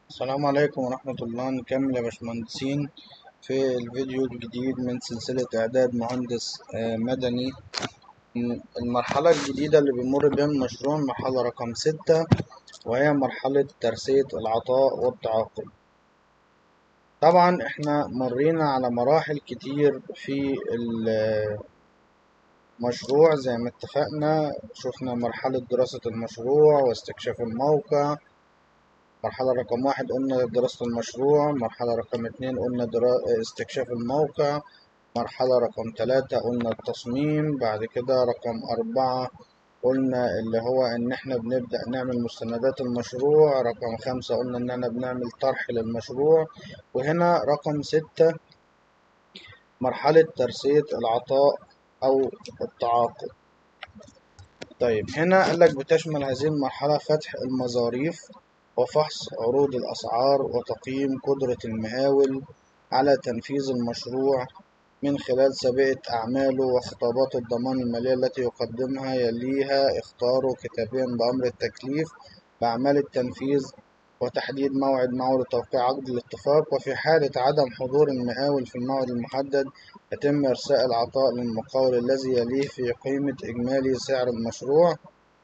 السلام عليكم ورحمة الله نكمل يا باشمهندسين في الفيديو الجديد من سلسلة إعداد مهندس آه، مدني م- المرحلة الجديدة اللي بيمر بها المشروع المرحلة رقم ستة وهي مرحلة ترسية العطاء والتعاقد طبعا احنا مرينا على مراحل كتير في المشروع زي ما اتفقنا شفنا مرحلة دراسة المشروع واستكشاف الموقع مرحلة رقم واحد قلنا دراسة المشروع مرحلة رقم اتنين قلنا درا... استكشاف الموقع مرحلة رقم تلاتة قلنا التصميم بعد كده رقم أربعة قلنا اللي هو إن إحنا بنبدأ نعمل مستندات المشروع رقم خمسة قلنا إن إحنا بنعمل طرح للمشروع وهنا رقم ستة مرحلة ترسية العطاء أو التعاقد طيب هنا قالك بتشمل هذه المرحلة فتح المظاريف وفحص عروض الأسعار وتقييم قدرة المقاول على تنفيذ المشروع من خلال سابقة أعماله وخطابات الضمان المالية التي يقدمها يليها اختاره كتابيا بأمر التكليف بأعمال التنفيذ وتحديد موعد معه لتوقيع عقد الاتفاق وفي حالة عدم حضور المقاول في الموعد المحدد يتم إرساء العطاء للمقاول الذي يليه في قيمة إجمالي سعر المشروع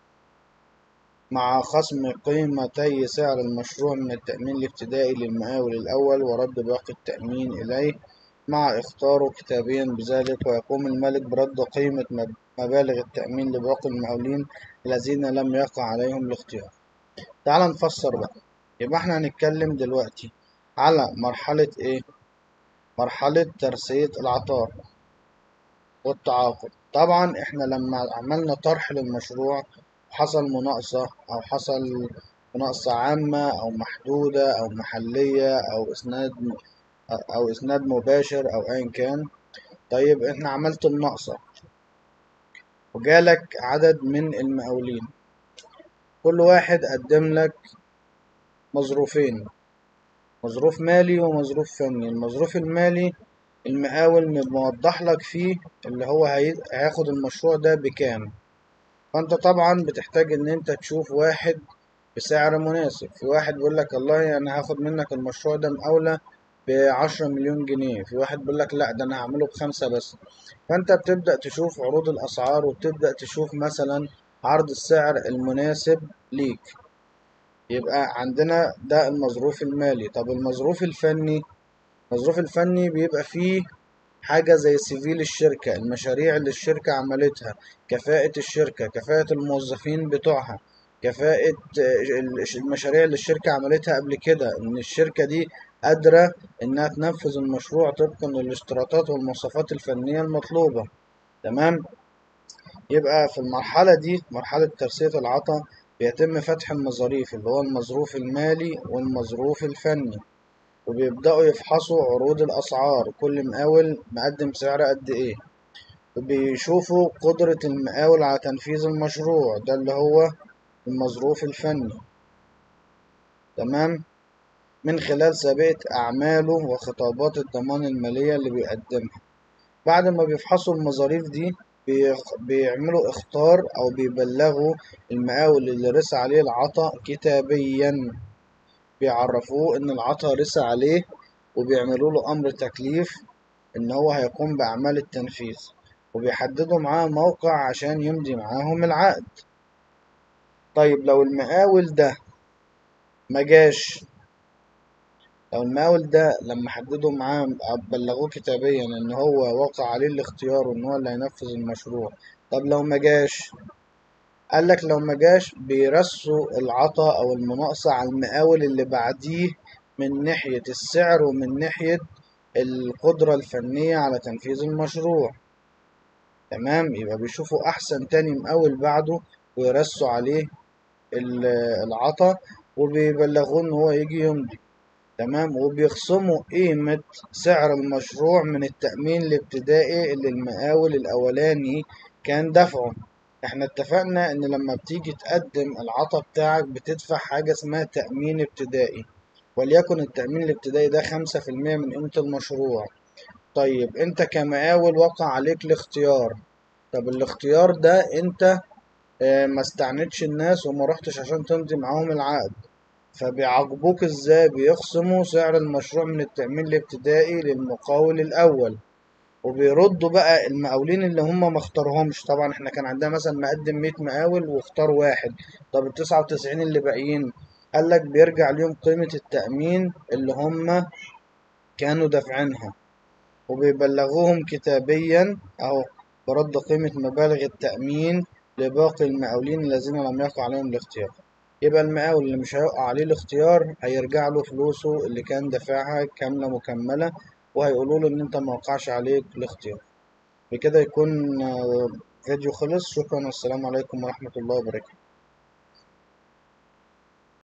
مع خصم قيمتي سعر المشروع من التأمين الابتدائي للمقاول الأول ورد باقي التأمين إليه مع اختاره كتابيا بذلك ويقوم المالك برد قيمة مب- مبالغ التأمين لباقي المقاولين الذين لم يقع عليهم الاختيار تعال نفسر بقى يبقى احنا هنتكلم دلوقتي على مرحلة ايه مرحلة ترسية العطاء والتعاقد طبعا احنا لما عملنا طرح للمشروع حصل مناقصة أو حصل مناقصة عامة أو محدودة أو محلية أو إسناد أو إسناد مباشر أو أيا كان طيب إحنا عملت المناقصة وجالك عدد من المقاولين كل واحد قدم لك مظروفين مظروف مالي ومظروف فني المظروف المالي المقاول موضح لك فيه اللي هو هي- هياخد المشروع ده بكام فانت طبعا بتحتاج ان انت تشوف واحد بسعر مناسب في واحد بيقول لك والله انا هاخد منك المشروع ده مقاولة بعشرة مليون جنيه في واحد بيقول لك لا ده انا هعمله بخمسة بس فانت بتبدأ تشوف عروض الاسعار وبتبدأ تشوف مثلا عرض السعر المناسب ليك يبقى عندنا ده المظروف المالي طب المظروف الفني المظروف الفني بيبقى فيه حاجة زي سيفيل الشركة المشاريع اللي الشركة عملتها كفاءة الشركة كفاءة الموظفين بتوعها كفاءة آه، المشاريع اللي الشركة عملتها قبل كده إن الشركة دي قادرة إنها تنفذ المشروع طبقا للاشتراطات والمواصفات الفنية المطلوبة تمام يبقى في المرحلة دي مرحلة ترسية العطا بيتم فتح المظاريف اللي هو المظروف المالي والمظروف الفني وبيبدأوا يفحصوا عروض الأسعار كل مقاول مقدم سعر قد إيه وبيشوفوا قدرة المقاول على تنفيذ المشروع ده اللي هو المظروف الفني تمام من خلال سابقة أعماله وخطابات الضمان المالية اللي بيقدمها بعد ما بيفحصوا المظاريف دي بيخ- بيعملوا اختار أو بيبلغوا المقاول اللي رسى عليه العطا كتابيا بيعرفوه إن العطا رسى عليه وبيعملوا له أمر تكليف إن هو هيقوم بأعمال التنفيذ وبيحددوا معاه موقع عشان يمضي معاهم العقد طيب لو المقاول ده مجاش لو المقاول ده لما حددوا معاه بلغوه كتابيا ان هو وقع عليه الاختيار وان هو اللي هينفذ المشروع طب لو مجاش قال لك لو مجاش بيرسوا العطا او المناقصة على المقاول اللي بعديه من ناحية السعر ومن ناحية القدرة الفنية على تنفيذ المشروع تمام يبقى بيشوفوا احسن تاني مقاول بعده ويرسوا عليه ال- العطا وبيبلغوه ان هو يجي يمضي تمام وبيخصموا قيمة سعر المشروع من التأمين الابتدائي اللي المقاول الأولاني كان دفعه احنا اتفقنا ان لما بتيجي تقدم العطا بتاعك بتدفع حاجة اسمها تأمين ابتدائي وليكن التأمين الابتدائي ده خمسة في المية من قيمة المشروع طيب انت كمقاول وقع عليك الاختيار طب الاختيار ده انت اه، ما استعنتش الناس وما رحتش عشان تمضي معاهم العقد فبيعاقبوك ازاي بيخصموا سعر المشروع من التأمين الابتدائي للمقاول الأول وبيردوا بقى المقاولين اللي هم ما اختاروهمش طبعا احنا كان عندنا مثلا مقدم 100 مقاول واختار واحد طب ال 99 اللي باقيين قال لك بيرجع ليهم قيمة التأمين اللي هم كانوا دافعينها وبيبلغوهم كتابيا أهو برد قيمة مبالغ التأمين لباقي المقاولين الذين لم يقع عليهم الاختيار يبقى المقاول اللي مش هيقع عليه الاختيار هيرجع له فلوسه اللي كان دافعها كاملة مكملة وهيقولوا له إن أنت ما وقعش عليك الاختيار بكده يكون آه، فيديو خلص شكرا والسلام عليكم ورحمة الله وبركاته